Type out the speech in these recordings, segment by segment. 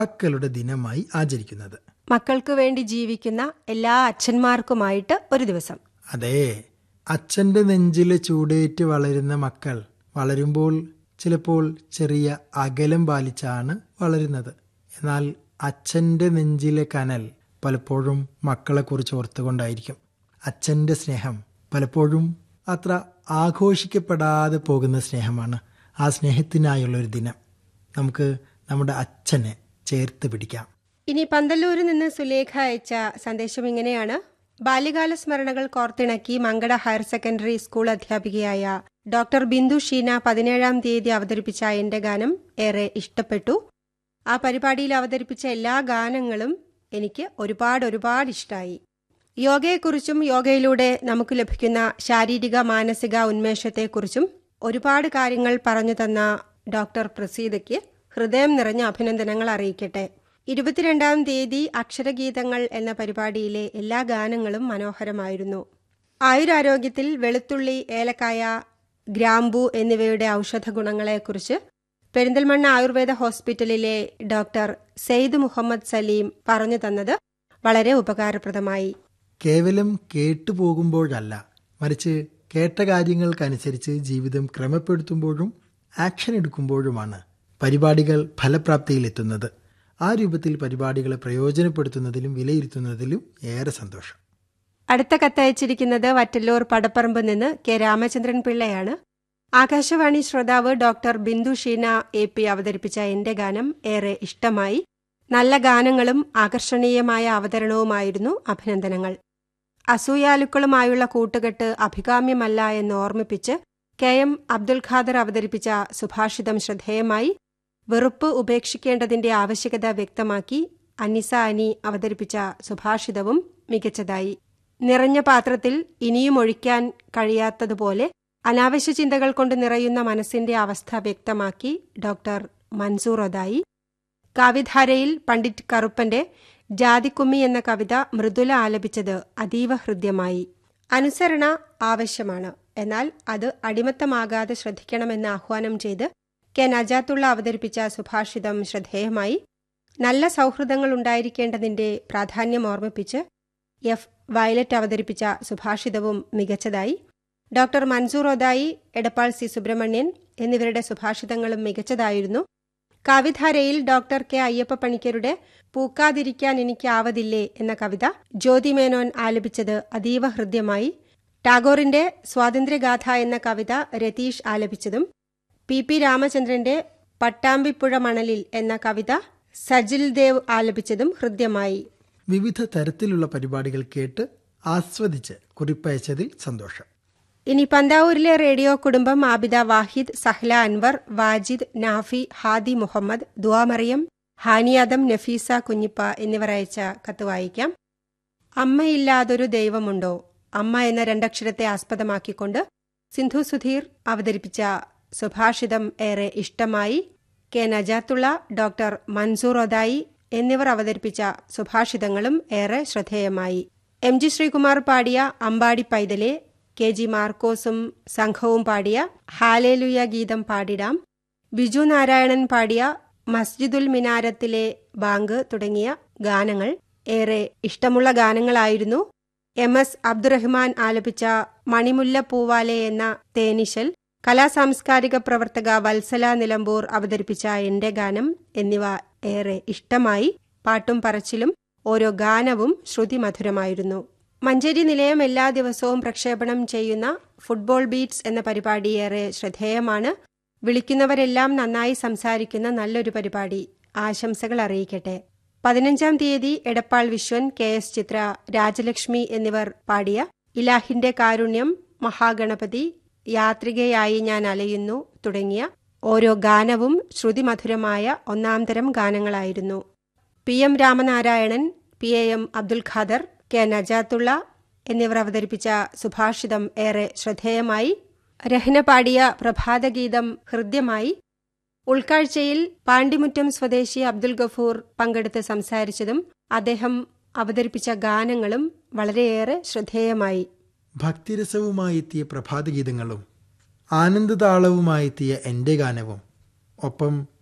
മക്കളുടെ ദിനമായി ആചരിക്കുന്നത് മക്കൾക്ക് വേണ്ടി ജീവിക്കുന്ന എല്ലാ അച്ഛന്മാർക്കുമായിട്ട് ഒരു ദിവസം അതെ അച്ഛൻ്റെ നെഞ്ചിലെ ചൂടേറ്റ് വളരുന്ന മക്കൾ വളരുമ്പോൾ ചിലപ്പോൾ ചെറിയ അകലം പാലിച്ചാണ് വളരുന്നത് എന്നാൽ അച്ഛൻ്റെ നെഞ്ചിലെ കനൽ പലപ്പോഴും മക്കളെക്കുറിച്ച് ഓർത്തുകൊണ്ടായിരിക്കും അച്ഛൻ്റെ സ്നേഹം പലപ്പോഴും അത്ര ആഘോഷിക്കപ്പെടാതെ പോകുന്ന സ്നേഹമാണ് ആ സ്നേഹത്തിനായുള്ളൊരു ദിനം നമുക്ക് നമ്മുടെ അച്ഛനെ ചേർത്ത് പിടിക്കാം ഇനി പന്തല്ലൂരിൽ നിന്ന് സുലേഖ അയച്ച സന്ദേശം ഇങ്ങനെയാണ് ബാല്യകാല സ്മരണകൾ കോർത്തിണക്കി മങ്കട ഹയർ സെക്കൻഡറി സ്കൂൾ അധ്യാപികയായ ഡോക്ടർ ബിന്ദു ഷീന പതിനേഴാം തീയതി അവതരിപ്പിച്ച എന്റെ ഗാനം ഏറെ ഇഷ്ടപ്പെട്ടു ആ പരിപാടിയിൽ അവതരിപ്പിച്ച എല്ലാ ഗാനങ്ങളും എനിക്ക് ഒരുപാട് ഒരുപാട് ഇഷ്ടമായി യോഗയെക്കുറിച്ചും യോഗയിലൂടെ നമുക്ക് ലഭിക്കുന്ന ശാരീരിക മാനസിക ഉന്മേഷത്തെക്കുറിച്ചും ഒരുപാട് കാര്യങ്ങൾ പറഞ്ഞു തന്ന ഡോക്ടർ പ്രസീദയ്ക്ക് ഹൃദയം നിറഞ്ഞ അഭിനന്ദനങ്ങൾ അറിയിക്കട്ടെ ഇരുപത്തിരണ്ടാം തീയതി അക്ഷരഗീതങ്ങൾ എന്ന പരിപാടിയിലെ എല്ലാ ഗാനങ്ങളും മനോഹരമായിരുന്നു ആയുരാരോഗ്യത്തിൽ വെളുത്തുള്ളി ഏലക്കായ ഗ്രാമ്പു എന്നിവയുടെ ഔഷധ ഗുണങ്ങളെക്കുറിച്ച് പെരിന്തൽമണ്ണ ആയുർവേദ ഹോസ്പിറ്റലിലെ ഡോക്ടർ സെയ്ദ് മുഹമ്മദ് സലീം പറഞ്ഞു തന്നത് വളരെ ഉപകാരപ്രദമായി കേവലം കേട്ടുപോകുമ്പോഴല്ല മറിച്ച് കേട്ട കാര്യങ്ങൾക്കനുസരിച്ച് ജീവിതം ക്രമപ്പെടുത്തുമ്പോഴും ആക്ഷൻ എടുക്കുമ്പോഴുമാണ് പരിപാടികൾ ഫലപ്രാപ്തിയിലെത്തുന്നത് ആ രൂപത്തിൽ പരിപാടികളെ പ്രയോജനപ്പെടുത്തുന്നതിലും വിലയിരുത്തുന്നതിലും ഏറെ സന്തോഷം അടുത്ത കത്തയച്ചിരിക്കുന്നത് വറ്റല്ലൂർ പടപ്പറമ്പ് നിന്ന് കെ രാമചന്ദ്രൻ പിള്ളയാണ് ആകാശവാണി ശ്രോതാവ് doctor Bindu Sheena A P അവതരിപ്പിച്ച എന്റെ ഗാനം ഏറെ ഇഷ്ടമായി നല്ല ഗാനങ്ങളും ആകർഷണീയമായ അവതരണവുമായിരുന്നു അഭിനന്ദനങ്ങൾ അസൂയാലുക്കളുമായുള്ള കൂട്ടുകെട്ട് അഭികാമ്യമല്ല എന്ന് ഓർമ്മിപ്പിച്ച് കെ എം അബ്ദുൽ ഖാദർ അവതരിപ്പിച്ച സുഭാഷിതം ശ്രദ്ധേയമായി വെറുപ്പ് ഉപേക്ഷിക്കേണ്ടതിന്റെ ആവശ്യകത വ്യക്തമാക്കി അനിസ അനി അവതരിപ്പിച്ച സുഭാഷിതവും മികച്ചതായി നിറഞ്ഞ പാത്രത്തിൽ ഇനിയും ഒഴിക്കാൻ കഴിയാത്തതുപോലെ അനാവശ്യ ചിന്തകൾ കൊണ്ട് നിറയുന്ന മനസ്സിന്റെ അവസ്ഥ വ്യക്തമാക്കി ഡോക്ടർ മൻസൂർ ഒതായി കാവ്യധാരയിൽ പണ്ഡിറ്റ് കറുപ്പന്റെ ജാതിക്കുമ്മി എന്ന കവിത മൃദുല ആലപിച്ചത് അതീവ ഹൃദ്യമായി അനുസരണ ആവശ്യമാണ് എന്നാൽ അത് അടിമത്തമാകാതെ ശ്രദ്ധിക്കണമെന്ന് ആഹ്വാനം ചെയ്ത് കെ നജാത്തുള്ള അവതരിപ്പിച്ച സുഭാഷിതം ശ്രദ്ധേയമായി നല്ല സൗഹൃദങ്ങൾ ഉണ്ടായിരിക്കേണ്ടതിന്റെ പ്രാധാന്യം ഓർമ്മിപ്പിച്ച് എഫ് വയലറ്റ് അവതരിപ്പിച്ച സുഭാഷിതവും മികച്ചതായി ഡോക്ടർ മൻസൂർ ഒതായി എടപ്പാൾ സി സുബ്രഹ്മണ്യൻ എന്നിവരുടെ സുഭാഷിതങ്ങളും മികച്ചതായിരുന്നു കാവ്യധാരയിൽ ഡോക്ടർ കെ അയ്യപ്പ പണിക്കരുടെ പൂക്കാതിരിക്കാൻ എനിക്കാവതില്ലേ എന്ന കവിത ജ്യോതി മേനോൻ ആലപിച്ചത് അതീവ ഹൃദ്യമായി ടാഗോറിന്റെ സ്വാതന്ത്ര്യഗാഥ എന്ന കവിത രതീഷ് ആലപിച്ചതും പി പി രാമചന്ദ്രന്റെ പട്ടാമ്പിപ്പുഴ മണലിൽ എന്ന കവിത സജിൽ ദേവ് ആലപിച്ചതും ഹൃദ്യമായി വിവിധ തരത്തിലുള്ള പരിപാടികൾ കേട്ട് ആസ്വദിച്ച് കുറിപ്പയച്ചതിൽ സന്തോഷം ഇനി പന്താവൂരിലെ റേഡിയോ കുടുംബം ആബിദ വാഹിദ് സഹ്ല അൻവർ വാജിദ് നാഫി ഹാദി മുഹമ്മദ് ദുവാമറിയം ഹാനിയാദം നഫീസ കുഞ്ഞിപ്പ എന്നിവർ അയച്ച കത്ത് വായിക്കാം അമ്മയില്ലാതൊരു ദൈവമുണ്ടോ അമ്മ എന്ന രണ്ടക്ഷരത്തെ ആസ്പദമാക്കിക്കൊണ്ട് സിന്ധു സുധീർ അവതരിപ്പിച്ച സുഭാഷിതം ഏറെ ഇഷ്ടമായി കെ നജാത്തുള്ള ഡോക്ടർ മൻസൂർ ഒതായി എന്നിവർ അവതരിപ്പിച്ച സുഭാഷിതങ്ങളും ഏറെ ശ്രദ്ധേയമായി എം ജി ശ്രീകുമാർ പാടിയ അമ്പാടി പൈതലെ കെ ജി മാർക്കോസും സംഘവും പാടിയ ഹാലേലുയ ഗീതം പാടിടാം ബിജു നാരായണൻ പാടിയ മസ്ജിദുൽ മിനാരത്തിലെ ബാങ്ക് തുടങ്ങിയ ഗാനങ്ങൾ ഏറെ ഇഷ്ടമുള്ള ഗാനങ്ങളായിരുന്നു എം എസ് അബ്ദുറഹ്മാൻ ആലപിച്ച മണിമുല്ല പൂവാലെ എന്ന തേനിശൽ കലാസാംസ്കാരിക പ്രവർത്തക വത്സല നിലമ്പൂർ അവതരിപ്പിച്ച എന്റെ ഗാനം എന്നിവ ഏറെ ഇഷ്ടമായി പാട്ടും പറച്ചിലും ഓരോ ഗാനവും ശ്രുതിമധുരമായിരുന്നു മഞ്ചേരി നിലയം എല്ലാ ദിവസവും പ്രക്ഷേപണം ചെയ്യുന്ന ഫുട്ബോൾ ബീറ്റ്സ് എന്ന പരിപാടി ഏറെ ശ്രദ്ധേയമാണ് വിളിക്കുന്നവരെല്ലാം നന്നായി സംസാരിക്കുന്ന നല്ലൊരു പരിപാടി ആശംസകൾ അറിയിക്കട്ടെ പതിനഞ്ചാം തീയതി എടപ്പാൾ വിശ്വൻ കെ എസ് ചിത്ര രാജലക്ഷ്മി എന്നിവർ പാടിയ ഇലാഹിന്റെ കാരുണ്യം മഹാഗണപതി യാത്രികയായി ഞാൻ അലയുന്നു തുടങ്ങിയ ഓരോ ഗാനവും ശ്രുതിമധുരമായ ഒന്നാം തരം ഗാനങ്ങളായിരുന്നു P M Ramanarayanan P A M Abdul Khader K Najathulla എന്നിവർ അവതരിപ്പിച്ച സുഭാഷിതം ഏറെ ശ്രദ്ധേയമായി രഹ്ന പാടിയ പ്രഭാതഗീതം ഹൃദ്യമായി ഉൾക്കാഴ്ചയിൽ പാണ്ടിമുറ്റം സ്വദേശി അബ്ദുൽ ഗഫൂർ പങ്കെടുത്ത് സംസാരിച്ചതും അദ്ദേഹം അവതരിപ്പിച്ച ഗാനങ്ങളും വളരെയേറെ ശ്രദ്ധേയമായി ഭക്തിരസവുമായി എത്തിയ പ്രഭാതഗീതങ്ങളും ആനന്ദതാളവുമായി എത്തിയ എൻ്റെ ഗാനവും ഒപ്പം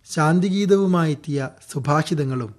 ശാന്തിഗീതവുമായെത്തിയ സുഭാഷിതങ്ങളും